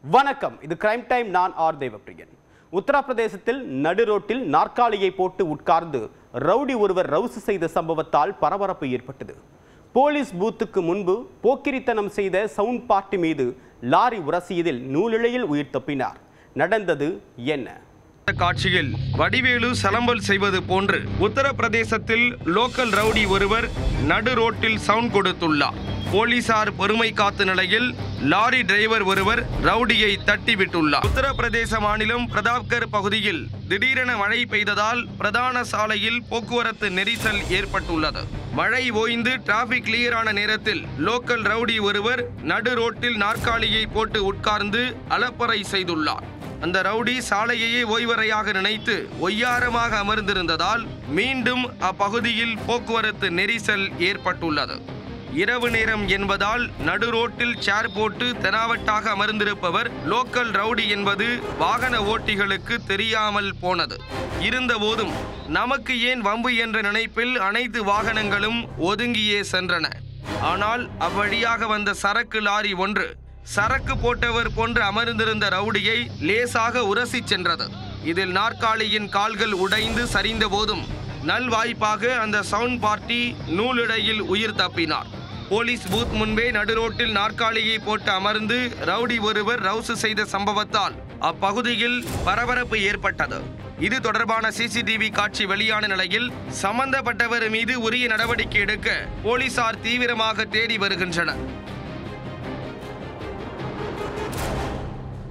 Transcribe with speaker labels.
Speaker 1: வணக்கம் இது crime time நான் ஆர் தேவப்பிரியன் உத்தரப்பிரதேசத்தில் நடு ரோட்டில் நாற்காலியை போட்டு உட்கார்ந்து ரவுடி ஒருவர் ரவுசு செய்த சம்பவத்தால் பரபரப்பு ஏற்பட்டது போலீஸ் பூத்துக்கு முன்பு போக்கிரித்தனம் செய்த சவுண்ட் பார்ட்டி மீது லாரி உரசியதில் நூலிழையில் உயிர் தப்பினார் நடந்தது என்ன
Speaker 2: இந்த காட்சியில் வடிவேலு சலம்பல் செய்வது போன்று உத்தரப்பிரதேசத்தில் லோக்கல் ரவுடி ஒருவர் நடு ரோட்டில் சவுண்ட் கொடுத்துள்ளார் போலீசார் பொறுமை காத்த நிலையில் லாரி டிரைவர் ஒருவர் ரவுடியை தட்டி விட்டுள்ளார் உத்தரப்பிரதேச மாநிலம் பிரதாப்கர் பகுதியில் திடீரென மழை பெய்ததால் பிரதான சாலையில் போக்குவரத்து நெரிசல் ஏற்பட்டுள்ளது மழை ஓய்ந்து டிராபிக் கிளியரான நேரத்தில் லோக்கல் ரவுடி ஒருவர் நடு ரோட்டில் நாற்காலியை போட்டு உட்கார்ந்து அலப்பறை செய்துள்ளார் அந்த ரவுடி சாலையையே ஓய்வறையாக நினைத்து ஒய்யாரமாக அமர்ந்திருந்ததால் மீண்டும் அப்பகுதியில் போக்குவரத்து நெரிசல் ஏற்பட்டுள்ளது இரவு நேரம் என்பதால் நடு ரோட்டில் சேர் போட்டு தெனாவட்டாக அமர்ந்திருப்பவர் லோக்கல் ரவுடி என்பது வாகன ஓட்டிகளுக்கு தெரியாமல் போனது இருந்தபோதும் நமக்கு ஏன் வம்பு என்ற நினைப்பில் அனைத்து வாகனங்களும் ஒதுங்கியே சென்றன ஆனால் அவ்வழியாக வந்த சரக்கு லாரி ஒன்று சரக்கு போட்டவர் போன்று அமர்ந்திருந்த ரவுடியை லேசாக உரசிச் சென்றது இதில் நாற்காலியின் கால்கள் உடைந்து சரிந்த போதும் நல்வாய்ப்பாக அந்த சவுண்ட் பார்ட்டி நூலிடையில் உயிர் தப்பினார் போலீஸ் பூத் முன்பே நடுரோட்டில் நாற்காலியை போட்டு அமர்ந்து ரவுடி ஒருவர் ரவுசு செய்த சம்பவத்தால் அப்பகுதியில் பரபரப்பு ஏற்பட்டது இது தொடர்பான சிசிடிவி காட்சி வெளியான நிலையில் சம்பந்தப்பட்டவர் மீது உரிய நடவடிக்கை எடுக்க போலீசார் தீவிரமாக தேடி வருகின்றனர்